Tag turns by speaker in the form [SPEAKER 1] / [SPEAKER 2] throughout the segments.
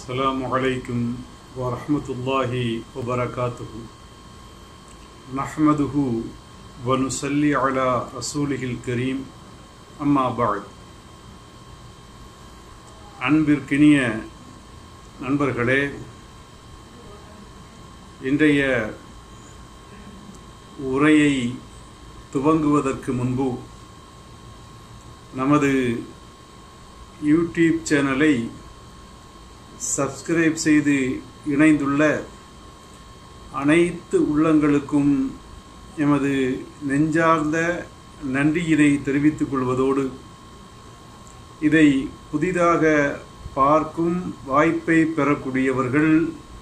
[SPEAKER 1] السلام عليكم ورحمة الله وبركاته نحمده ونصلي على رسوله الكريم أما بعد அன்பிற்கினிய நண்பர்களே இன்றைய உரையை துவங்குவதற்கு முன்பு நமது யூடியூப் சேனலை சப்ஸ்கிரைப் செய்து இணைந்துள்ள அனைத்து உள்ளங்களுக்கும் எமது நெஞ்சார்ந்த நன்றியினை தெரிவித்துக் கொள்வதோடு இதை புதிதாக பார்க்கும் வாய்ப்பை பெறக்கூடியவர்கள்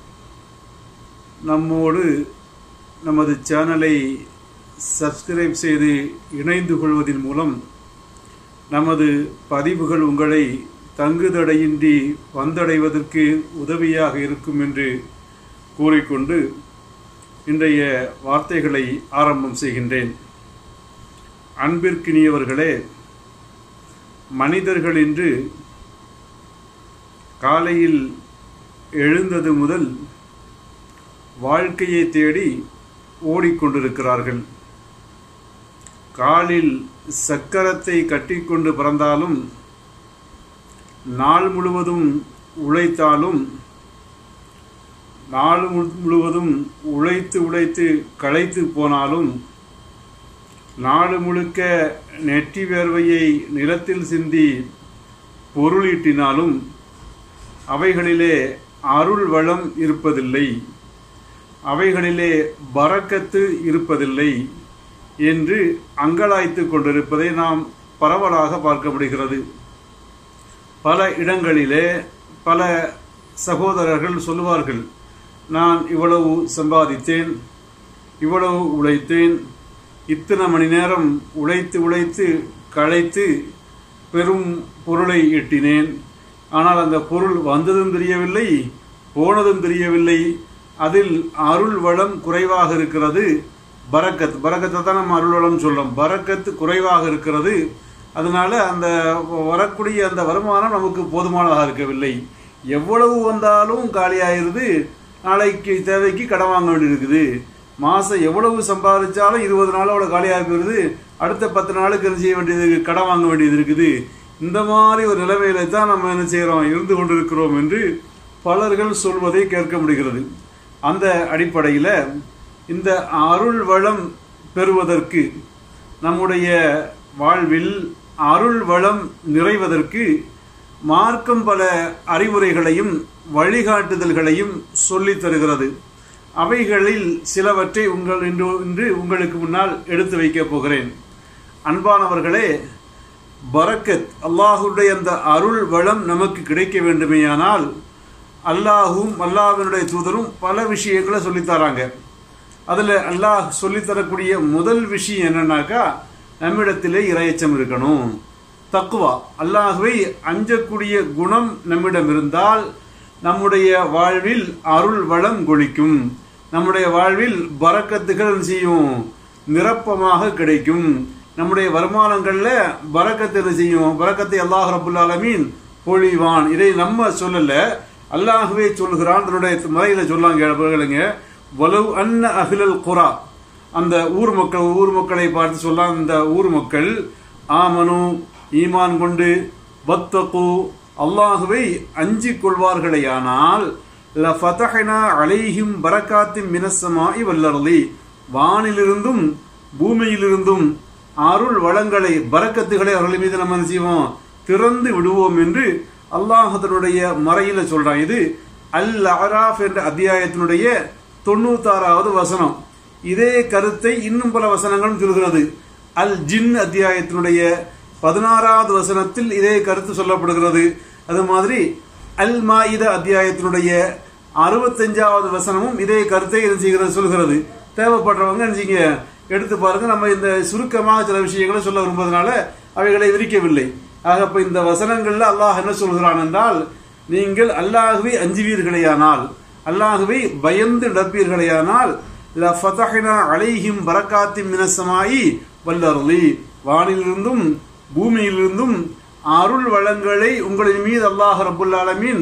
[SPEAKER 1] நம்மோடு நமது சேனலை சப்ஸ்கிரைப் செய்து இணைந்து கொள்வதன் மூலம் நமது பதிவுகள் உங்களை தங்குதடையின்றி வந்தடைவதற்கு உதவியாக இருக்கும் என்று கூறிக்கொண்டு இன்றைய வார்த்தைகளை ஆரம்பம் செய்கின்றேன் அன்பிற்கினியவர்களே மனிதர்கள் என்று காலையில் எழுந்தது முதல் வாழ்க்கையை தேடி ஓடிக்கொண்டிருக்கிறார்கள் காலில் சக்கரத்தை கட்டிக்கொண்டு பிறந்தாலும் நாள் முழுவதும் உழைத்தாலும் நாள் முழுவதும் உழைத்து உழைத்து களைத்து போனாலும் நாடு முழுக்க நெற்றி வேர்வையை நிலத்தில் சிந்தி பொருளீட்டினாலும் அவைகளிலே அருள் வளம் இருப்பதில்லை அவைகளிலே பறக்கத்து இருப்பதில்லை என்று அங்கலாய்த்து கொண்டிருப்பதை நாம் பரவலாக பார்க்க முடிகிறது பல இடங்களிலே பல சகோதரர்கள் சொல்லுவார்கள் நான் இவ்வளவு சம்பாதித்தேன் இவ்வளவு உழைத்தேன் இத்தனை மணி நேரம் உழைத்து உழைத்து களைத்து பெரும் பொருளை எட்டினேன் ஆனால் அந்த பொருள் வந்ததும் தெரியவில்லை போனதும் தெரியவில்லை அதில் அருள் வளம் குறைவாக இருக்கிறது பரக்கத் பரக்கத்தை தான் நம்ம அருள் வளம் சொல்றோம் பரக்கத்து குறைவாக இருக்கிறது அதனால அந்த வரக்கூடிய அந்த வருமானம் நமக்கு போதுமானதாக இருக்கவில்லை எவ்வளவு வந்தாலும் காலியாயிருது நாளைக்கு தேவைக்கு கடன் வாங்க வேண்டியிருக்குது மாதம் எவ்வளவு சம்பாதிச்சாலும் இருபது நாளோட காலியாக போயிருது அடுத்த பத்து நாளுக்கு என்ன செய்ய வேண்டியது கடன் வாங்க வேண்டியது இருக்குது இந்த மாதிரி ஒரு நிலைமையில தான் நம்ம என்ன செய்கிறோம் இருந்து கொண்டிருக்கிறோம் என்று பலர்கள் சொல்வதை கேட்க முடிகிறது அந்த அடிப்படையில் இந்த அருள் வளம் பெறுவதற்கு நம்முடைய வாழ்வில் அருள் வளம் நிறைவதற்கு மார்க்கம் பல அறிவுரைகளையும் வழிகாட்டுதல்களையும் சொல்லித் தருகிறது அவைகளில் சிலவற்றை உங்கள் இன்று இன்று உங்களுக்கு முன்னால் எடுத்து வைக்கப் போகிறேன் அன்பானவர்களே பரக்கத் அல்லாஹுடைய அந்த அருள் வளம் நமக்கு கிடைக்க வேண்டுமேயானால் அல்லாஹும் அல்லாஹினுடைய தூதரும் பல விஷயங்களை சொல்லித்தராங்க அதில் அல்லாஹ் சொல்லித்தரக்கூடிய முதல் விஷயம் என்னன்னாக்கா நம்மிடத்திலே இரையச்சம் இருக்கணும் தக்குவா அல்லாஹுவை அஞ்சக்கூடிய குணம் நம்மிடம் இருந்தால் நம்முடைய வாழ்வில் அருள் வளம் கொளிக்கும் நம்முடைய வாழ்வில் பறக்கத்துகள் செய்யும் நிரப்பமாக கிடைக்கும் நம்முடைய வருமானங்கள்ல பறக்கத்தை செய்யும் பறக்கத்தை அல்லாஹ் ரபுல் ஆலமீன் பொழிவான் இதை நம்ம சொல்லல அல்லாஹுவே சொல்கிறான் தன்னுடைய முறையில சொல்லாங்க வலவு அன்ன அகிலல் குரா அந்த ஊர் மக்கள் ஊர் மக்களை பார்த்து சொல்லலாம் அந்த ஊர் மக்கள் ஆமனு ஈமான் கொண்டு பத்தகு அல்லாஹுவை அஞ்சிக் கொள்வார்களேயானால் அலைஹிம் பரக்காத்தின் மினசமாய் வல்லர்லி வானிலிருந்தும் பூமியிலிருந்தும் அருள் வளங்களை பறக்கத்துகளை அவர்கள் மீது நம்ம செய்வோம் திறந்து விடுவோம் என்று அல்லாஹதனுடைய மறையில சொல்றான் இது அல் அராஃப் என்ற அத்தியாயத்தினுடைய தொண்ணூத்தாறாவது வசனம் இதே கருத்தை இன்னும் பல வசனங்களும் சொல்கிறது அல் ஜின் அத்தியாயத்தினுடைய பதினாறாவது வசனத்தில் இதே கருத்து சொல்லப்படுகிறது அது மாதிரி அல் மாயித அத்தியாயத்தினுடைய அறுபத்தஞ்சாவது வசனமும் இதே கருத்தை என்ன செய்கிறது சொல்கிறது தேவைப்படுறவங்க நினைச்சிங்க எடுத்து பாருங்க நம்ம இந்த சுருக்கமாக சில விஷயங்களை சொல்ல விரும்புவதனால அவைகளை விரிக்கவில்லை ஆக இப்ப இந்த வசனங்கள்ல அல்லாஹ் என்ன சொல்கிறான் என்றால் நீங்கள் அல்லாஹுவை அஞ்சுவீர்களேயானால் அல்லாஹுவை பயந்து நடப்பீர்களேயானால் அலைஹிம் பரக்காத்தி மினசமாயி வல்லருளி வானிலிருந்தும் பூமியிலிருந்தும் அருள் வளங்களை உங்களின் மீது அல்லாஹ் ரபுல் ஆலமீன்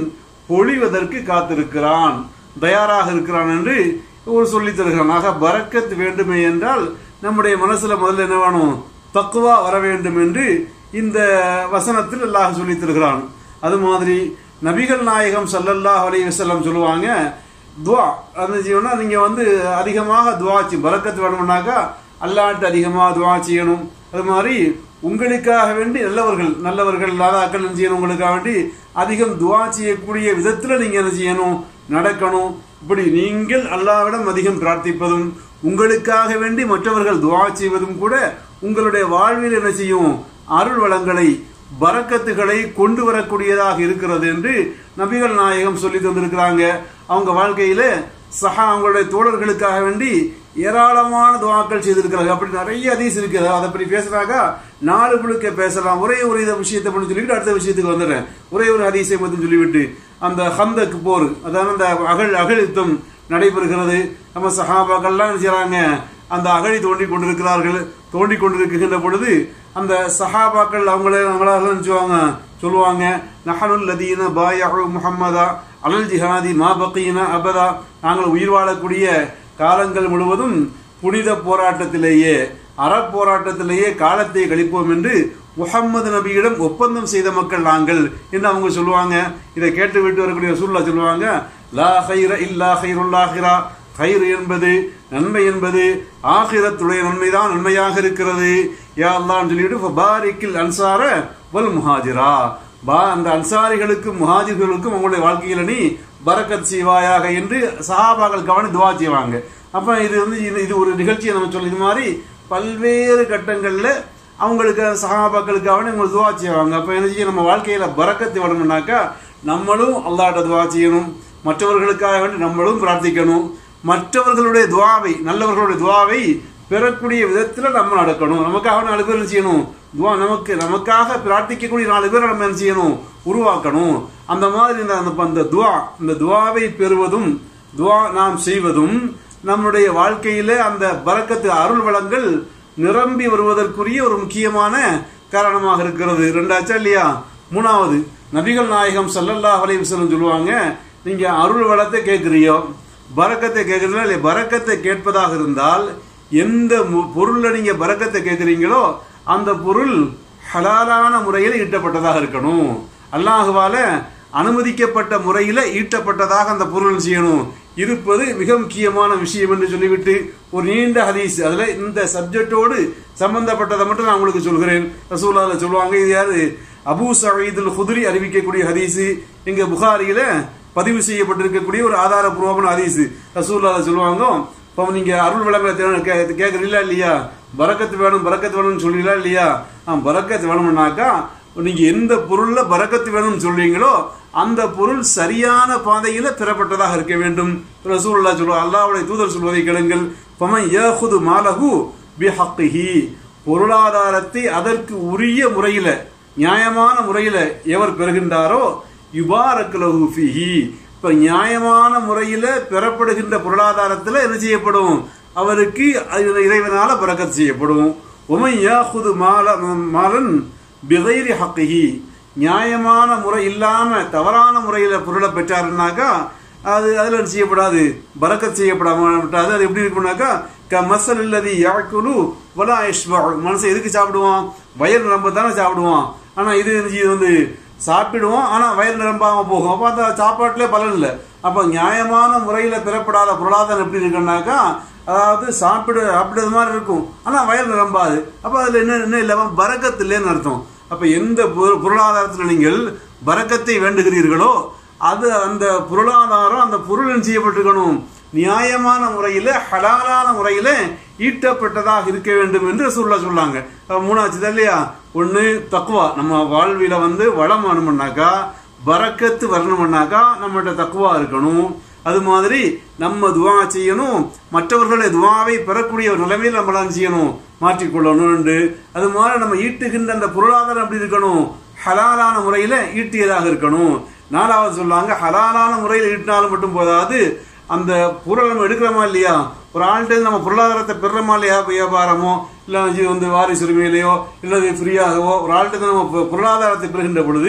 [SPEAKER 1] பொழிவதற்கு காத்திருக்கிறான் தயாராக இருக்கிறான் என்று ஒரு சொல்லி தருகிறான் ஆக பரக்கத் வேண்டுமே என்றால் நம்முடைய மனசுல முதல்ல என்ன வேணும் தக்குவா வர வேண்டும் என்று இந்த வசனத்தில் அல்லாஹ் சொல்லி தருகிறான் அது மாதிரி நபிகள் நாயகம் ஸல்லல்லாஹு அலைஹி வஸல்லம் சொல்லுவாங்க துவா அது செய்யணும்னா நீங்க வந்து அதிகமாக துவா செய்யும் பரக்கத்து வேணும்னாக்கா அல்லாட்டு அதிகமாக துவா செய்யணும் அது மாதிரி உங்களுக்காக வேண்டி நல்லவர்கள் நல்லவர்கள் லாதாக்கள் என்ன செய்யணும் உங்களுக்காக வேண்டி அதிகம் துவா செய்யக்கூடிய விதத்துல நீங்க என்ன செய்யணும் நடக்கணும் இப்படி நீங்கள் அல்லாவிடம் அதிகம் பிரார்த்திப்பதும் உங்களுக்காக வேண்டி மற்றவர்கள் துவா செய்வதும் கூட உங்களுடைய வாழ்வில் என்ன செய்யும் அருள் வளங்களை பரக்கத்துகளை கொண்டு வரக்கூடியதாக இருக்கிறது என்று நபிகள் நாயகம் சொல்லி தந்திருக்கிறாங்க அவங்க வாழ்க்கையில சஹா அவங்களுடைய தோழர்களுக்காக வேண்டி ஏராளமான துவாக்கள் செய்திருக்கிறாங்க அப்படி நிறைய அதிஸ் இருக்குது அதை பற்றி பேசுறாங்க நாலு முழுக்க பேசலாம் ஒரே ஒரு இதை விஷயத்தை பண்ணி சொல்லிட்டு அடுத்த விஷயத்துக்கு வந்துடுறேன் ஒரே ஒரு ஹதீஸை மட்டும் சொல்லிவிட்டு அந்த ஹந்தக் போர் அதாவது அந்த அகழ் அகழ் யுத்தம் நடைபெறுகிறது நம்ம சஹாபாக்கள்லாம் என்ன செய்றாங்க அந்த அகழி தோண்டி கொண்டிருக்கிறார்கள் தோண்டி கொண்டிருக்கின்ற பொழுது அந்த சஹாபாக்கள் அவங்களே அவங்களால நினைச்சுவாங்க சொல்லுவாங்க நஹனுல் லதீன பாயஹு முஹம்மதா அலல் ஜிஹாதி மா பக்கீன அபதா நாங்கள் உயிர் வாழக்கூடிய காலங்கள் முழுவதும் புனித போராட்டத்திலேயே அறப்போராட்டத்திலேயே காலத்தை கழிப்போம் என்று முகம்மது நபியிடம் ஒப்பந்தம் செய்த மக்கள் நாங்கள் என்று அவங்க சொல்லுவாங்க இதை கேட்டு விட்டு வரக்கூடிய சூழ்நிலை சொல்லுவாங்க லா ஹைர இல்லா ஹைருல்லாஹிரா கயிறு என்பது நன்மை என்பது ஆகிரத்துடைய நன்மைதான் நன்மையாக இருக்கிறது யா அல்லான்னு சொல்லிட்டு பாரிக்கில் அன்சார வல் முஹாஜிரா பா அந்த அன்சாரிகளுக்கும் முஹாஜிர்களுக்கும் உங்களுடைய வாழ்க்கையில நீ பரக்கத் செய்வாயாக என்று சஹாபாக்கள் கவனி துவா செய்வாங்க அப்ப இது வந்து இது- இது ஒரு நிகழ்ச்சியை நம்ம சொல்லி இது மாதிரி பல்வேறு கட்டங்கள்ல அவங்களுக்கு சஹாபாக்களுக்கு அவனே அவங்க துவா செய்வாங்க அப்ப என்ன செய்ய நம்ம வாழ்க்கையில பரக்கத்து வரணும்னாக்கா நம்மளும் அல்லாட்ட துவா செய்யணும் மற்றவர்களுக்காக வேண்டி நம்மளும் பிரார்த்திக்கணும் மற்றவர்களுடைய துவாவை நல்லவர்களுடைய துவாவை பெறக்கூடிய விதத்துல நம்ம நடக்கணும் நமக்காக நாலு பேர் என்ன செய்யணும் துவா நமக்கு நமக்காக பிரார்த்திக்கக்கூடிய நாலு பேரை நம்ம என்ன செய்யணும் உருவாக்கணும் அந்த மாதிரி இந்த அந்த அந்த துவா இந்த துவாவை பெறுவதும் துவா நாம் செய்வதும் நம்முடைய வாழ்க்கையில அந்த பரக்கத்து அருள் வளங்கள் நிரம்பி வருவதற்குரிய ஒரு முக்கியமான காரணமாக இருக்கிறது ரெண்டாச்சா இல்லையா மூணாவது நபிகள் நாயகம் ஸல்லல்லாஹு அலைஹி வஸல்லம் சொல்லுவாங்க நீங்க அருள் வளத்தை கேட்குறியோ பரக்கத்தை கேட்குறீங்களா இல்லையா பரக்கத்தை கேட்பதாக இருந்தால் எந்த மு- பொருள்ல நீங்க பரக்கத்தை கேட்குறீங்களோ அந்த பொருள் ஹலாலான முறையில் ஈட்டப்பட்டதாக இருக்கணும் அல்லாஹுவால அனுமதிக்கப்பட்ட முறையில ஈட்டப்பட்டதாக அந்த பொருள் செய்யணும் இருப்பது மிக முக்கியமான விஷயம் என்று சொல்லிவிட்டு ஒரு நீண்ட ஹதீஸ் அதுல இந்த சப்ஜெக்டோடு சம்பந்தப்பட்டதை மட்டும் நான் உங்களுக்கு சொல்கிறேன் ரசூலால சொல்லுவாங்க இது யாரு அபூ சயீதுல் குதுரி அறிவிக்கக்கூடிய ஹதீஸ் இங்க புகாரியில பதிவு செய்யப்பட்டிருக்கக்கூடிய ஒரு ஆதாரபூர்வமான ஹதீஸ் ரசூலால சொல்லுவாங்க இப்போ நீங்க அருள் வளங்களை தேவை- கே- கேட்கறீங்களா இல்லையா பரக்கத்து வேணும் பரக்கத்து வேணும்னு சொல்றீங்களா இல்லையா ஆ, பரக்கத்து வேணும்னாக்கா நீங்க எந்த பொருள்ல பரக்கத்து வேணும்னு சொல்றீங்களோ அந்த பொருள் சரியான பாதையில பெறப்பட்டதாக இருக்க வேண்டும் ரசூலுல்லாஹ் சொல்லுவா அல்லாஹ்வுடைய தூதர் சொல்வதை கேளுங்கள் பமன் யாஹுது மாலஹு பிஹக்கிஹி பொருளாதாரத்தை அதற்கு உரிய முறையில நியாயமான முறையில எவர் பெறுகின்றாரோ யுபாரக்குலஹு ஃபிஹி இப்ப நியாயமான முறையில பெறப்படுகின்ற பொருளாதாரத்துல என்ன செய்யப்படும் அவருக்கு அது இறைவனால பரக்கத் செய்யப்படும் உமை யாஹுது மால மாலன் பிகைரி ஹக்கிஹி நியாயமான முறை இல்லாம தவறான முறையில பொருளை பெற்றாருன்னாக்கா அது அதுல என்ன செய்யப்படாது பரக்கத் செய்யப்படாம விட்டாது அது எப்படி இருக்கும்னாக்கா க மசல் இல்லதி யாக்குலு வலா யஷ்பா மனசை எதுக்கு சாப்பிடுவான் வயிறு நிரம்ப தானே சாப்பிடுவான் ஆனா இது என்ன செய்யுது வந்து சாப்பிடுவோம் ஆனா வயிறு நிரம்பாம போகும் அப்ப அந்த சாப்பாட்டுல பலன் இல்லை அப்ப நியாயமான முறையில பெறப்படாத பொருளாதாரம் எப்படி இருக்குன்னாக்கா அதாவது சாப்பிடு சாப்பிடுறது மாதிரி இருக்கும் ஆனா வயிறு நிரம்பாது அப்ப அதுல என்ன என்ன இல்லாம பரக்கத்து இல்லைன்னு அர்த்தம் அப்ப எந்த பொரு- பொருளாதாரத்துல நீங்கள் பரக்கத்தை வேண்டுகிறீர்களோ அது அந்த பொருளாதாரம் அந்த பொருள் என்ன செய்யப்பட்டிருக்கணும் நியாயமான முறையில ஹலாலான முறையில ஈட்டப்பட்டதாக இருக்க வேண்டும் என்று சொல்ல சொல்லாங்க அப்ப மூணாச்சு இல்லையா ஒண்ணு தக்குவா நம்ம வாழ்வில வந்து வளம் வரணும்னாக்கா பரக்கத்து வரணும்னாக்கா நம்மகிட்ட தக்குவா இருக்கணும் அது மாதிரி நம்ம துவா செய்யணும் மற்றவர்களுடைய துவாவை பெறக்கூடிய ஒரு நிலைமையில் நம்மள என்ன செய்யணும் மாற்றிக்கொள்ளணும் அது மாதிரி நம்ம ஈட்டுகின்ற அந்த பொருளாதாரம் எப்படி இருக்கணும் ஹலாலான முறையில ஈட்டியதாக இருக்கணும் நாலாவது சொல்லுவாங்க ஹலாலான முறையில் ஈட்டினாலும் மட்டும் போதாது அந்த பொருள் நம்ம எடுக்கிறோமா இல்லையா ஒரு ஆள்கிட்ட நம்ம பொருளாதாரத்தை பெறுறோமா இல்லையா வியாபாரமோ இல்லை வந்து வாரிசு உரிமையிலையோ இல்லை ஃப்ரீயாகவோ ஒரு ஆள்கிட்ட நம்ம பொ- பொருளாதாரத்தை பெறுகின்ற பொழுது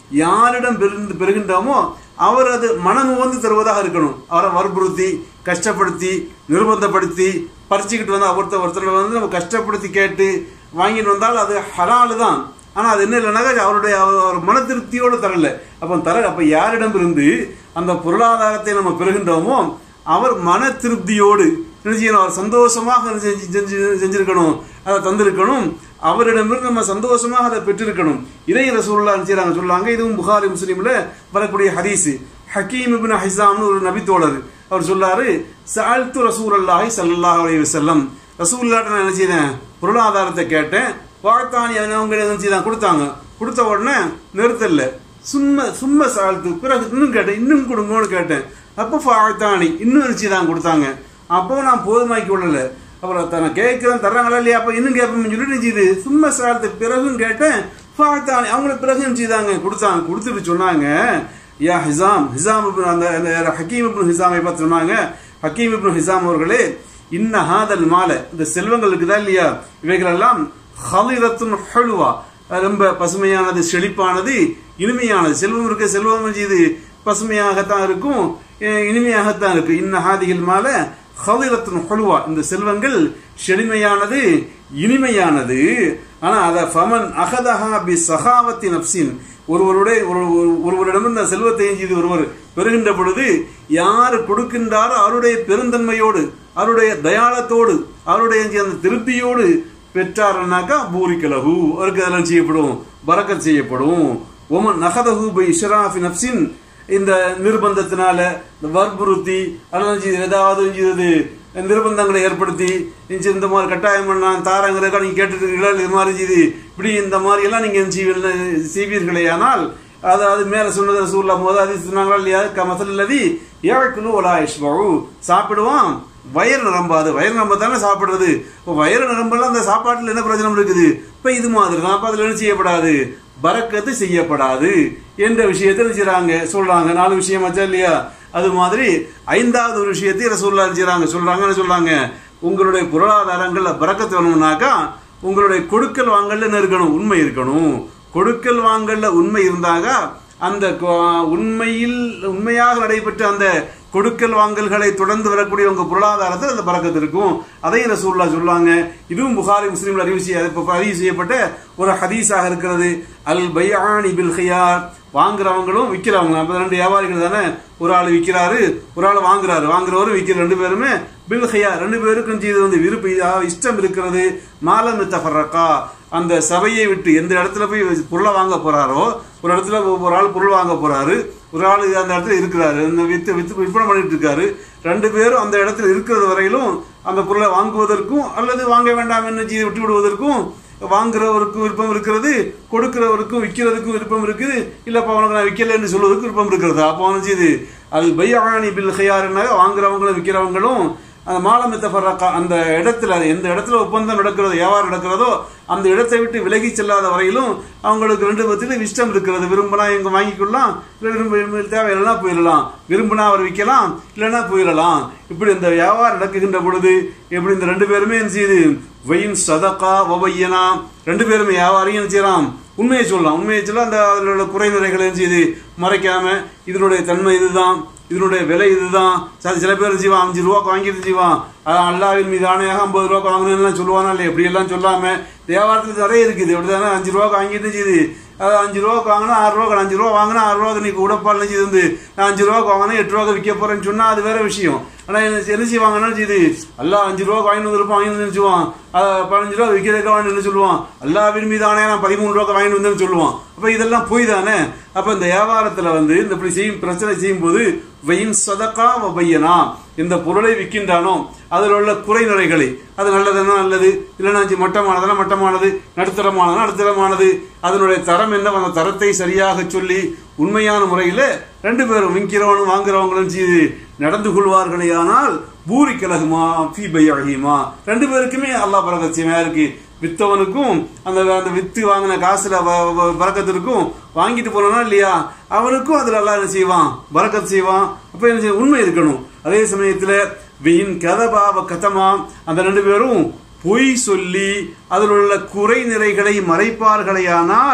[SPEAKER 1] யாரிடம் பெருந்து பெறுகின்றோமோ அவர் அது மனம் வந்து தருவதாக இருக்கணும் அவரை வற்புறுத்தி கஷ்டப்படுத்தி நிர்பந்தப்படுத்தி பறிச்சுக்கிட்டு வந்து ஒருத்தர் ஒருத்தர் வந்து நம்ம கஷ்டப்படுத்தி கேட்டு வாங்கிட்டு வந்தால் அது ஹலாலு தான் ஆனால் அது என்ன இல்லைனாக்கா அவருடைய அவர் அவர் மன திருப்தியோடு தரல அப்போ தர அப்போ யாரிடம் இருந்து அந்த பொருளாதாரத்தை நம்ம பெறுகின்றோமோ அவர் மன திருப்தியோடு என்ன செய்யணும் அவர் சந்தோஷமாக செஞ்சு செஞ்சு செஞ்சிருக்கணும் அதை தந்திருக்கணும் அவரிடமிருந்து நம்ம சந்தோஷமாக அதை பெற்றிருக்கணும் இதை ரசூல்லா செய்யறாங்க சொல்லுவாங்க இதுவும் புகாரி முஸ்லீம்ல வரக்கூடிய ஹதீஸ் ஹக்கீம் இப்னு ஹிசாம்னு ஒரு நபி தோழர் அவர் சொல்லாரு சால்த்து ரசூல் அல்லாஹி சல்லாஹ் அலைஹி வஸல்லம் ரசூல்லாட்ட நான் என்ன செய்தேன் பொருளாதாரத்தை கேட்டேன் வாழ்த்தானி அவங்க என்ன செய்தான் கொடுத்தாங்க கொடுத்த உடனே நிறுத்தல சும்மா சும்மா சாழ்த்து பிறகு இன்னும் கேட்டேன் இன்னும் கொடுங்கன்னு கேட்டேன் அப்போ வாழ்த்தானி இன்னும் நினைச்சு தான் கொடுத்தாங்க அப்போ நான் போதுமாக்கி கொள்ளல அப்புறம் தன்னை கேட்கிறேன் தர்றாங்களா இல்லையா அப்போ இன்னும் கேட்போம்னு சொல்லி நினைச்சுது சும்மா சாழ்த்து பிறகும் கேட்டேன் வாழ்த்தானி அவங்கள பிறகு நினைச்சுதாங்க கொடுத்தாங்க கொடுத்துட்டு சொன்னாங்க யா ஹிசாம் ஹிசாம் இப்னு அந்த அந்த ஹக்கீம் இப்னு ஹிசாமை பார்த்து சொன்னாங்க ஹக்கீம் இப்னு ஹிசாம் அவர்களே இன்ன ஹாதல் மால இந்த செல்வங்கள் இருக்குதா இல்லையா இவைகளெல்லாம் ஹலிரத்துன் ஹலுவா ரொம்ப பசுமையானது செழிப்பானது இனிமையானது செல்வம் இருக்க செல்வம் இது பசுமையாகத்தான் இருக்கும் அஹ் இனிமையாகத்தான் இருக்கு இன்ன ஹாதிகள் மால ஹலிரத்துன் ஹலுவா இந்த செல்வங்கள் செழுமையானது இனிமையானது ஆனா அத ஃபமன் அகதஹா பி சகாவத்தி நப்சின் ஒருவருடைய ஒரு ஒரு- ஒருவரிடம் இந்த செல்வத்தை செய்து ஒருவர் பெறுகின்ற பொழுது யார் கொடுக்கின்றாரோ அவருடைய பெருந்தன்மையோடு அவருடைய தயாளத்தோடு அவருடைய அந்த திருப்தியோடு பெற்றாருனாக்கா பூரிக்கலகு அவருக்கு அதெல்லாம் செய்யப்படும் பரக்கத் செய்யப்படும் ஒமன் நகதகு பை இஷ்ராஃபி நப்சின் இந்த நிர்பந்தத்தினால இந்த வற்புறுத்தி அதெல்லாம் செய்து ஏதாவது செய்தது நிர்பந்தங்களை ஏற்படுத்தி இந்த இந்த மாதிரி கட்டாயம் பண்ண தாரங்கிறக்கா நீங்க கேட்டுட்டு இருக்கீங்களா இது மாதிரி செய்து இப்படி இந்த மாதிரி எல்லாம் நீங்க செய்வீர்கள் செய்வீர்களே ஆனால் அதாவது மேல சொன்னது ரசூல்லா மோத அது சொன்னாங்களா இல்லையா கமசல் இல்லதி ஏழைக்குழு ஒலா இஷ்பாவு சாப்பிடுவான் வயிறு நிரம்பாது வயிறு நிரம்ப தானே சாப்பிடுறது இப்போ வயிறு நிரம்பெல்லாம் அந்த சாப்பாட்டில் என்ன பிரயோஜனம் இருக்குது இப்போ இது மாதிரி தான் அப்போ அதில் என்ன செய்யப்படாது பறக்கத்து செய்யப்படாது என்ற விஷயத்தை என்ன செய்றாங்க சொல்றாங்க நாலு விஷயம் வச்சா இல்லையா அது மாதிரி ஐந்தாவது ஒரு விஷயத்தை ரசூல்லா என்ன செய்றாங்க சொல்றாங்க என்ன சொல்றாங்க உங்களுடைய பொருளாதாரங்கள்ல பறக்கத்து வேணும்னாக்கா உங்களுடைய கொடுக்கல் வாங்கல்ல என்ன இருக்கணும் உண்மை இருக்கணும் கொடுக்கல் வாங்கல்ல உண்மை இருந்தாக அந்த கொ- உண்மையில் உண்மையாக நடைபெற்ற அந்த கொடுக்கல் வாங்கல்களை தொடர்ந்து வரக்கூடிய உங்க பொருளாதாரத்தில் அந்த பறக்கத்து இருக்கும் அதையும் ரசூல்லா சொல்லுவாங்க இதுவும் புகாரி முஸ்லீம்ல அறிவு செய்ய பதிவு செய்யப்பட்ட ஒரு ஹதீஸாக இருக்கிறது அல் பையானி பில் ஹியார் வாங்குறவங்களும் விற்கிறவங்க அப்ப ரெண்டு வியாபாரிகள் தானே ஒரு ஆள் விற்கிறாரு ஒரு ஆள் வாங்குறாரு வாங்குறவரும் விற்கிற ரெண்டு பேருமே பில் ஹியா ரெண்டு பேருக்கும் செய்து வந்து விருப்ப இஷ்டம் இருக்கிறது மாலம் தஃபர்ரக்கா அந்த சபையை விட்டு எந்த இடத்துல போய் பொருளை வாங்க போறாரோ ஒரு இடத்துல ஒரு ஆள் பொருள் வாங்க போறாரு ஒரு ஆள் அந்த இடத்துல இருக்கிறாரு அந்த வித்து வித்து விற்பனை பண்ணிட்டு இருக்காரு ரெண்டு பேரும் அந்த இடத்துல இருக்கிறது வரையிலும் அந்த பொருளை வாங்குவதற்கும் அல்லது வாங்க வேண்டாம் என்ன செய்து விட்டு விடுவதற்கும் வாங்குறவருக்கும் விருப்பம் இருக்கிறது கொடுக்கிறவருக்கும் விற்கிறதுக்கும் விருப்பம் இருக்குது இல்லப்பா உனக்கு நான் விற்கலன்னு சொல்வதற்கு விருப்பம் இருக்கிறது அப்போ வந்து இது அது பையானி பில் ஹையாருனாக வாங்குறவங்களும் விற்கிறவங்களும் அந்த மாலமித்த ஃபர்ரக்கா அந்த இடத்துல எந்த இடத்துல ஒப்பந்தம் நடக்கிறதோ வியாபாரம் நடக்கிறதோ அந்த இடத்தை விட்டு விலகி செல்லாத வரையிலும் அவங்களுக்கு ரெண்டு பத்திலும் இஷ்டம் இருக்கிறது விரும்பினா இங்க வாங்கிக்கொள்ளலாம் இல்லை விரும்ப தேவையில்லைனா போயிடலாம் விரும்பினா அவர் விற்கலாம் இல்லைன்னா போயிடலாம் இப்படி இந்த வியாபாரம் நடக்குகின்ற பொழுது எப்படி இந்த ரெண்டு பேருமே என்ன செய்யுது வெயின் சதக்கா வவையனா ரெண்டு பேருமே வியாபாரியும் என்ன செய்யலாம் உண்மையை சொல்லலாம் உண்மையை சொல்ல அந்த அதனோட குறைநிறைகளை என்ன செய்யுது மறைக்காம இதனுடைய தன்மை இதுதான் இதனுடைய விலை இதுதான் சரி சில பேர் செய்வான் அஞ்சு ரூபாய்க்கு வாங்கிட்டு செய்வான் அதான் அல்லாவின் மீது ஆணையாக ஐம்பது ரூபாய்க்கு வாங்கணும்னு சொல்லுவானா இல்லையா இப்படி எல்லாம் சொல்லாம வியாபாரத்தில் நிறைய இருக்குது அப்படிதானே அஞ்சு ரூபாய்க்கு வாங்கிட்டு செய்யுது அது அஞ்சு ரூபாய்க்கு வாங்கினா ஆறு ரூபாய்க்கு அஞ்சு ரூபா வாங்கினா ஆறு ரூபாய்க்கு நீ உடப்பால் செய்து வந்து நான் அஞ்சு ரூபாய்க்கு வாங்கினா எட்டு ரூபாய்க்கு விற்க போறேன்னு சொன்னா அது வேற விஷயம் ஆனா என்ன என்ன செய்வாங்கன்னா இது அல்லா அஞ்சு ரூபாய்க்கு வாங்கிட்டு வந்திருப்பான் வாங்கி வந்து சொல்லுவான் பதினஞ்சு ரூபா விற்கிறதுக்கு வாங்கிட்டு சொல்லுவான் அல்லா விரும்பி தானே நான் பதிமூணு ரூபாய்க்கு வாங்கிட்டு வந்தேன்னு சொல்லுவான் அப்ப இதெல்லாம் போய் தானே அப்ப இந்த வியாபாரத்துல வந்து இந்த இப்படி செய்யும் பிரச்சனை செய்யும் போது வெயின் சதக்கா வபையனா இந்த பொருளை விற்கின்றானோ அதில் உள்ள குறைநிறைகளை அது நல்லதுன்னா நல்லது இல்லைன்னா இது மட்டமானதுனா மட்டமானது நடுத்தரமானதுனா நடுத்தரமானது அதனுடைய தரம் என்ன அந்த தரத்தை சரியாக சொல்லி உண்மையான முறையில் ரெண்டு பேரும் விற்கிறவனும் வாங்குறவங்களும் செய்து நடந்து கொள்வார்களே ஆனால் பூரி கலகுமா ஃபீ பையாகிமா ரெண்டு பேருக்குமே அல்லாஹ் பரகத்தியமா இருக்கு வித்தவனுக்கும் அந்த அந்த வித்து வாங்கின காசுல வ- வ- பறக்கத்து இருக்கும் வாங்கிட்டு போனா இல்லையா அவனுக்கும் அதுல எல்லாம் என்ன செய்வான் பறக்கத் செய்வான் அப்ப என்ன செய்ய உண்மை இருக்கணும் அதே சமயத்துல வெயின் கதபாவ கதமா அந்த ரெண்டு பேரும் பொய் சொல்லி அதில் உள்ள குறை நிறைகளை மறைப்பார்களேயானால்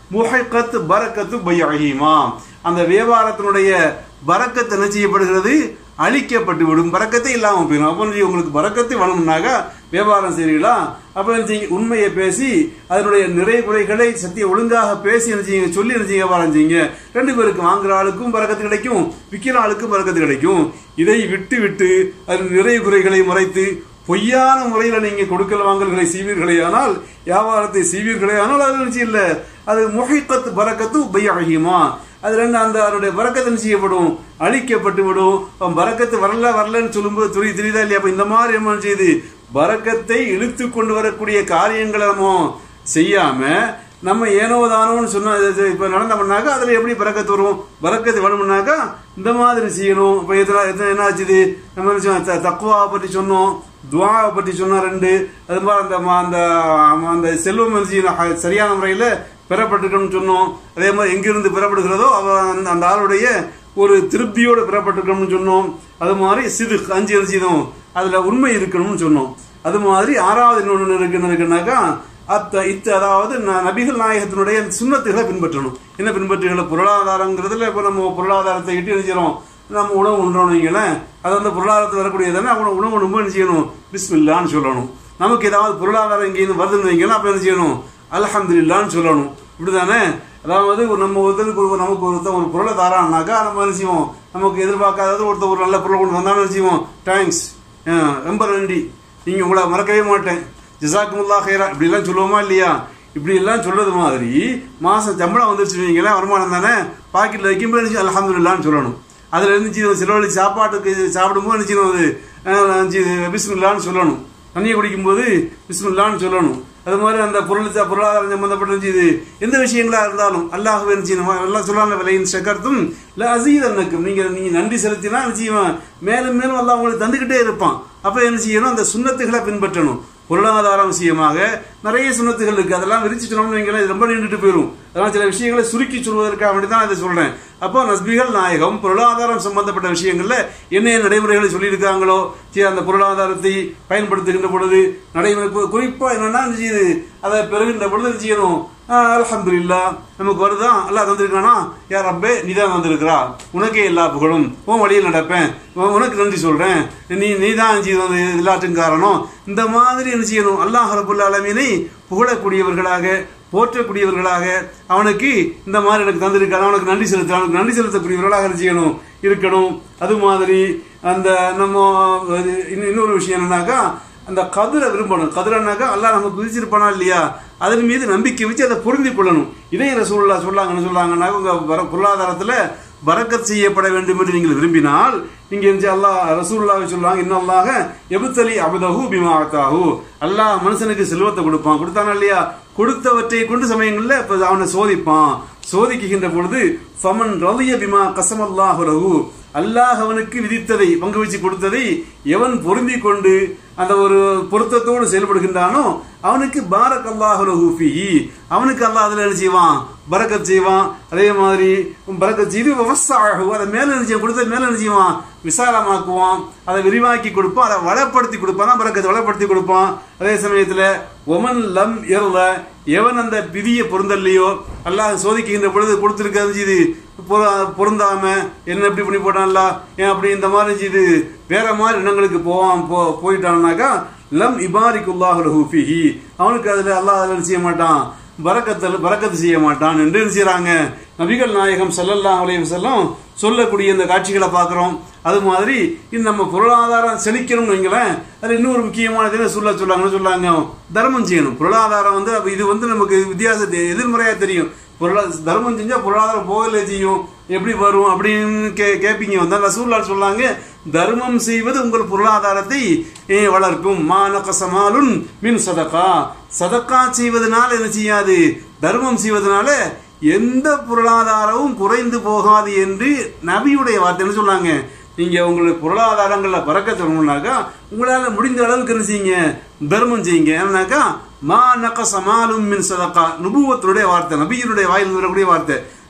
[SPEAKER 1] முஹைக்கத் பரக்கத்து பையஹீமா அந்த வியாபாரத்தினுடைய பரக்கத்து என்ன செய்யப்படுகிறது அழிக்கப்பட்டு விடும் பறக்கத்தை இல்லாமல் போயிடும் அப்போ நீங்க உங்களுக்கு பறக்கத்தை வேணும்னாக்கா வியாபாரம் செய்றீங்களா அப்போ என்ன செய்யுங்க உண்மையை பேசி அதனுடைய நிறை குறைகளை சத்திய ஒழுங்காக பேசி என்ன செய்யுங்க சொல்லி என்ன செய்ய வியாபாரம் செய்யுங்க ரெண்டு பேருக்கு வாங்குற ஆளுக்கும் பறக்கத்து கிடைக்கும் விற்கிற ஆளுக்கும் பறக்கத்து கிடைக்கும் இதை விட்டு விட்டு அதன் நிறை குறைகளை மறைத்து பொய்யான முறையில் நீங்க கொடுக்கல் வாங்கல்களை செய்வீர்களே ஆனால் வியாபாரத்தை செய்வீர்களே ஆனால் அது நிச்சயம் இல்லை அது முகைக்கத்து பறக்கத்து பையகிமா அது ரெண்டு அந்த அதனுடைய பறக்கத்து செய்யப்படும் அழிக்கப்பட்டு விடும் அவன் பறக்கத்து வரல வரலன்னு சொல்லும்போது துரி தெரியுதா இல்லையா அப்ப இந்த மாதிரி என்ன செய்யுது பறக்கத்தை இழுத்து கொண்டு வரக்கூடிய காரியங்களை நம்ம செய்யாம நம்ம ஏனோ தானோன்னு சொன்னா இது இப்ப நடந்தோம்னாக்கா அதுல எப்படி பறக்கத்து வரும் பறக்கத்து வேணும்னாக்கா இந்த மாதிரி செய்யணும் இப்ப எத்தனை எத்தனை என்ன ஆச்சுது நம்ம என்ன சொன்னோம்? த- தக்குவாவை பற்றி சொன்னோம் துவாவை பற்றி சொன்னோம் ரெண்டு அது மாதிரி அந்த ம- அந்த அந்த செல்வம் என்ன செய்யணும்? அஹ் சரியான முறையில பெறப்பட்டிருக்கணும்னு சொன்னோம் அதே மாதிரி எங்கிருந்து பெறப்படுகிறதோ அவ அந்த- அந்த ஆளுடைய ஒரு திருப்தியோடு பெறப்பட்டிருக்கணும்னு சொன்னோம் அது மாதிரி சிது அஞ்சு என்ன செய்தோம் அதுல உண்மை இருக்கணும்னு சொன்னோம் அது மாதிரி ஆறாவது இன்னொன்று இருக்கு என்ன இருக்குன்னாக்கா அத்த இத்த அதாவது ந- நபிகள் நாயகத்தினுடைய சுண்ணத்துகளை பின்பற்றணும் என்ன பின்பற்றுகளை பொருளாதாரங்கிறதுல இப்போ நம்ம பொருளாதாரத்தை இட்டு நினைச்சிடும் நம்ம உணவு உண்றோம் வைங்களேன் அது வந்து பொருளாதாரத்தில் வரக்கூடியதானே அவங்க உணவு உண்பு என்ன செய்யணும் பிஸ்மில்லான்னு சொல்லணும் நமக்கு ஏதாவது பொருளாதாரம் இங்கேருந்து வருதுன்னு வைங்களேன் அப்போ என்ன செய்யணும் அல்ஹம்துலில்லான்னு சொல்லணும் இப்படிதானே அதாவது ஒரு நம்ம ஒருத்தருக்கு ஒரு நமக்கு ஒருத்தன் ஒரு பொருளை தரான்னாக்கா நம்ம என்ன செய்வோம் நமக்கு எதிர்பார்க்காதது ஒருத்தர் ஒரு நல்ல பொருளை கொண்டு வந்தாலும் என்ன செய்வோம் தேங்க்ஸ் ரொம்ப நன்றி நீங்க உங்களை மறக்கவே மாட்டேன் ஜிசாக்குமுல்லா ஹைரா இப்படிலாம் சொல்லுவோமா இல்லையா இப்படி எல்லாம் சொல்றது மாதிரி மாசம் சம்பளம் வந்துருச்சு வைங்களேன் வருமானம் தானே பாக்கெட்ல வைக்கும்போது அல்ஹம்துலில்லான்னு சொல்லணும் அதுல இருந்து செலவழி சாப்பாட்டுக்கு சாப்பிடும்போது என்ன செய்யணும் அது அஹ், பிஸ்மில்லான்னு சொல்லணும் தண்ணியை குடிக்கும்போது பிஸ்மில்லான்னு சொல்லணும் அது மாதிரி அந்த பொருள் பொருளாதாரம் சம்பந்தப்பட்ட இது எந்த விஷயங்களா இருந்தாலும் அல்லாஹ் செய்யணும் எல்லாம் சொல்லலாம் விலையின் சக்கரத்தும் இல்ல அசீத் அன்னக்கும் நீங்க நீங்க நன்றி செலுத்தினா என்ன செய்வான் மேலும் மேலும் அல்லாஹ் உங்களுக்கு தந்துகிட்டே இருப்பான் அப்ப என்ன செய்யணும் அந்த சுண்ணத்துகளை பின்பற்றணும் பொருளாதாரம் விஷயமாக நிறைய சுண்ணத்துகள் இருக்கு அதெல்லாம் விரிச்சு சொன்னோம்னு வைங்களேன், இது ரொம்ப நீண்டுட்டு போயிடும் அதெல்லாம் சில விஷயங்களை சுருக்கி சொல்வதற்காக வேண்டி தான் இதை சொல்றேன் அப்போ நஸ்பிகள் நாயகம் பொருளாதாரம் சம்பந்தப்பட்ட விஷயங்கள்ல என்ன நடைமுறைகளை சொல்லியிருக்காங்களோ சரி, அந்த பொருளாதாரத்தை பயன்படுத்துகின்ற பொழுது நடைமுறை கு- குறிப்பா என்னன்னா என்ன செய்யுது அதை பெறுகின்ற பொழுது என்ன செய்யணும் அலமதுல்லா நமக்கு வருதா அல்லாஹ் தந்திருக்கானா யார் அப்பே நீ தான் வந்திருக்கிறா உனக்கே எல்லா புகழும் உன் வழியில் நடப்பேன் உன் உனக்கு நன்றி சொல்றேன் நீ நீ தான் வந்து எல்லாத்துக்கும் காரணம் இந்த மாதிரி என்ன செய்யணும் அல்லாஹ் ரபுல் அலமீனை புகழக்கூடியவர்களாக போற்றக்கூடியவர்களாக அவனுக்கு இந்த மாதிரி எனக்கு தந்திருக்காரு அவனுக்கு நன்றி செலுத்த அவனுக்கு நன்றி செலுத்தக்கூடியவர்களாக என்ன செய்யணும் இருக்கணும் அது மாதிரி அந்த நம்ம அது இன்னும் இன்னொரு விஷயம் என்னன்னாக்கா அந்த கதிரை விரும்பணும் கதிரனாக்கா அல்லாஹ் நமக்கு விதிச்சிருப்பானா இல்லையா அதன் மீது நம்பிக்கை வச்சு அதை பொருந்தி கொள்ளணும் இதே ரசூல்லா சொல்லாங்கன்னு சொல்லாங்கன்னா உங்க வர- பொருளாதாரத்துல பரக்கத் செய்யப்பட வேண்டும் என்று நீங்கள் விரும்பினால் நீங்க என்ன செய்ய- அல்லாஹ் ரசூல்லாவை சொல்லுவாங்க இன்னல்லாக எபுத்தலி அபதஹு பிமாத்தாஹு அல்லாஹ் மனுஷனுக்கு செல்வத்தை கொடுப்பான் கொடுத்தானா இல்லையா கொடுத்தவற்றை கொண்டு சமயங்கள்ல இப்ப அவனை சோதிப்பான் சோதிக்குகின்ற பொழுது ஃபமன் ரலிய பிமா கசமல்லாஹு லஹு அல்லாஹ் அவனுக்கு விதித்ததை பங்கு வச்சு கொடுத்ததை எவன் பொருந்தி கொண்டு அந்த ஒரு பொருத்தத்தோடு செயல்படுகின்றானோ அவனுக்கு பாரக் அல்லாஹு ஃபீஹி அவனுக்கு அல்லாஹ் அதுல என்ன செய்வான் பரக்கத் செய்வான் அதே மாதிரி பரக்கத் செய்து விவசாயம் அதை மேல என்ன செய்வான் கொடுத்த மேல என்ன செய்வான் விசாலமாக்குவான் அதை விரிவாக்கி கொடுப்பான் அதை வளப்படுத்தி கொடுப்பான் தான் பரக்கத்தை வளப்படுத்தி கொடுப்பான் அதே சமயத்துல ஒமன் லம் எருள எவன் அந்த விதியை பொருந்தல்லையோ அல்லாஹ் சோதிக்கின்ற பொழுது கொடுத்திருக்கிறது இது பொரு- பொருந்தாம என்ன எப்படி பண்ணி போட்டான்ல ஏன் அப்படி இந்த மாதிரி இது வேற மாதிரி இடங்களுக்கு போவான் போ போயிட்டான்னாக்கா லம் இபாரிக்குல்லாஹு லஹு ஃபீஹி அவனுக்கு அதுல அல்லாஹ் அதுல செய்ய மாட்டான் பரக்கத்தில் பரக்கத்து செய்ய மாட்டான் என்று என்ன செய்றாங்க நபிகள் நாயகம் ஸல்லல்லாஹு அலைஹி வஸல்லம் சொல்லக்கூடிய இந்த காட்சிகளை பார்க்கிறோம் அது மாதிரி இது நம்ம பொருளாதாரம் செழிக்கணும்னு வைங்களேன் அது இன்னொரு முக்கியமானது என்ன சொல்ல சொல்லாங்கன்னு சொல்லாங்க தர்மம் செய்யணும் பொருளாதாரம் வந்து அப்ப இது வந்து நமக்கு வித்தியாசத்தை எதிர்மறையா தெரியும் பொருளா தர்மம் செஞ்சா பொருளாதாரம் போகல செய்யும் எப்படி வரும் அப்படின்னு கே கேட்பீங்க வந்தா ரசூல்லா சொல்லாங்க தர்மம் செய்வது உங்கள் பொருளாதாரத்தை ஏ, வளர்க்கும் மானகசமாலுன் மின் சதகா சதக்கா செய்வதனால என்ன செய்யாது தர்மம் செய்வதனால எந்த பொருளாதாரமும் குறைந்து போகாது என்று நபியுடைய வார்த்தை என்ன சொன்னாங்க நீங்க உங்களுக்கு பொருளாதாரங்கள்ல பறக்க சொல்லணும்னாக்கா உங்களால முடிந்த அளவுக்கு என்ன செய்யுங்க தர்மம் செய்யுங்க ஏன்னாக்கா மா நக சமாலும் மின் சதக்கா நுபுவத்தினுடைய வார்த்தை நபியினுடைய வாயில் வரக்கூடிய வார்த்தை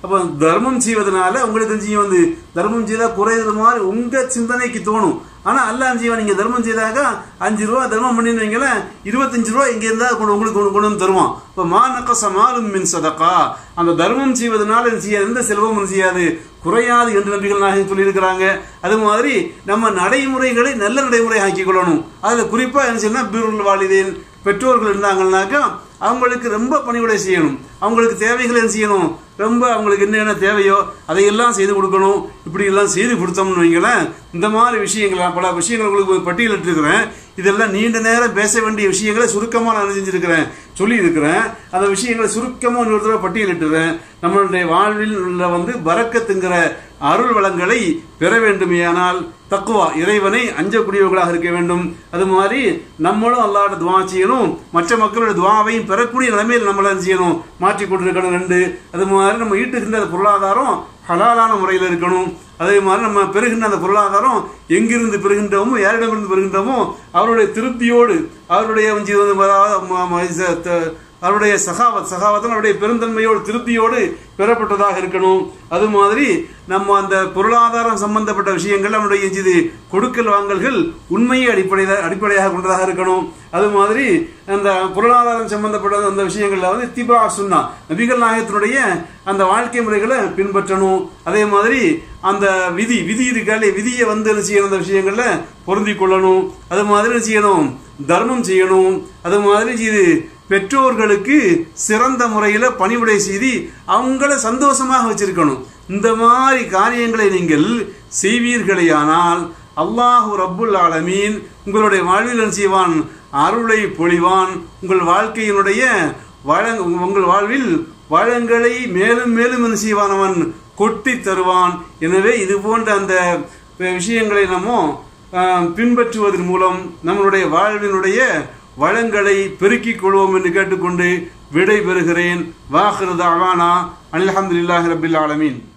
[SPEAKER 1] அப்போ தர்மம் செய்வதனால உங்களுக்கு செய்ய வந்து தர்மம் செய்தா குறையிறது மாதிரி உங்க சிந்தனைக்கு தோணும் ஆனா அல்லாஹ் செய்வா நீங்க தர்மம் செய்தாக அஞ்சு ரூபா தர்மம் பண்ணிருந்தீங்களேன் இருபத்தஞ்சு ரூபா இங்க இருந்தா கொண்டு உங்களுக்கு கொண்டு கொண்டு வந்து தருவான் இப்போ மா நக்கச மாலும் மின் சதக்கா அந்த தர்மம் செய்வதனால இது செய்யாது எந்த செல்வமும் செய்யாது குறையாது என்று நபிகள் நாயகம் சொல்லியிருக்கிறாங்க அது மாதிரி நம்ம நடைமுறைகளை நல்ல நடைமுறை ஆக்கிக் கொள்ளணும் அதுல குறிப்பா என்ன செய்யணும் பீருள் வாலிதேன் பெற்றோர்கள் இருந்தாங்கன்னாக்கா அவங்களுக்கு ரொம்ப பணிவிடை செய்யணும் அவங்களுக்கு தேவைகளை என்ன செய்யணும் ரொம்ப அவங்களுக்கு என்னென்ன தேவையோ அதையெல்லாம் செய்து கொடுக்கணும் இப்படி எல்லாம் செய்து கொடுத்தோம்னு வைங்களேன் இந்த மாதிரி விஷயங்கள் பல விஷயங்கள் உங்களுக்கு பட்டியலிட்டிருக்கிறேன் இதெல்லாம் நீண்ட நேரம் பேச வேண்டிய விஷயங்களை சுருக்கமாக நான் செஞ்சிருக்கிறேன் சொல்லி இருக்கிறேன் அந்த விஷயங்களை சுருக்கமாக இன்னொரு தடவை பட்டியலிட்டுறேன் நம்மளுடைய வாழ்வில் உள்ள வந்து பறக்கத்துங்கிற அருள் வளங்களை பெற வேண்டுமேயானால் தக்குவா இறைவனை அஞ்சக்கூடியவர்களாக இருக்க வேண்டும் அது மாதிரி நம்மளும் அல்லாட துவா செய்யணும் மற்ற மக்களோட துவாவையும் பெறக்கூடிய நிலைமையில் நம்மள என்ன செய்யணும் மாற்றி கொண்டிருக்கணும் ரெண்டு அது மாதிரி நம்ம ஈட்டுகின்ற அந்த பொருளாதாரம் ஹலாலான முறையில் இருக்கணும் அதே மாதிரி நம்ம பெறுகின்ற அந்த பொருளாதாரம் எங்கிருந்து பெறுகின்றோமோ யாரிடமிருந்து பெறுகின்றோமோ அவருடைய திருப்தியோடு அவருடைய வந்து அதாவது ம- ம- ச- த- அவருடைய சகாவத் சகாவத்தன் அவருடைய பெருந்தன்மையோடு திருப்தியோடு பெறப்பட்டதாக இருக்கணும் அது மாதிரி நம்ம அந்த பொருளாதாரம் சம்பந்தப்பட்ட விஷயங்கள் நம்முடைய இது கொடுக்கல் வாங்கல்கள் உண்மையை அடிப்படையாக அடிப்படையாக கொண்டதாக இருக்கணும் அது மாதிரி அந்த பொருளாதாரம் சம்பந்தப்பட்ட அந்த விஷயங்கள்ல வந்து திபா சுன்னா நபிகள் நாயகத்தினுடைய அந்த வாழ்க்கை முறைகளை பின்பற்றணும் அதே மாதிரி அந்த விதி விதி இருக்காலே விதியை வந்து என்ன செய்யணும் அந்த விஷயங்கள்ல பொருந்தி கொள்ளணும் அது மாதிரி என்ன செய்யணும் தர்மம் செய்யணும் அது மாதிரி இது பெற்றோர்களுக்கு சிறந்த முறையில் பணிவிடை செய்து அவங்கள சந்தோஷமாக வச்சிருக்கணும் இந்த மாதிரி காரியங்களை நீங்கள் செய்வீர்களேயானால் அல்லாஹு ரப்புல் ஆலமீன் உங்களுடைய வாழ்வில் என்ன செய்வான் அருளை பொழிவான் உங்கள் வாழ்க்கையினுடைய வளங் உங்கள் வாழ்வில் வளங்களை மேலும் மேலும் என்ன செய்வான் அவன் கொட்டி தருவான் எனவே இது போன்ற அந்த விஷயங்களை நம்ம ஆஹ், பின்பற்றுவதன் மூலம் நம்மளுடைய வாழ்வினுடைய வளங்களை பெருக்கிக் கொள்வோம் என்று கேட்டுக்கொண்டு விடை பெறுகிறேன் வாஹிருதாவானா அல்ஹம்துலில்லாஹி ரபில் ஆலமீன்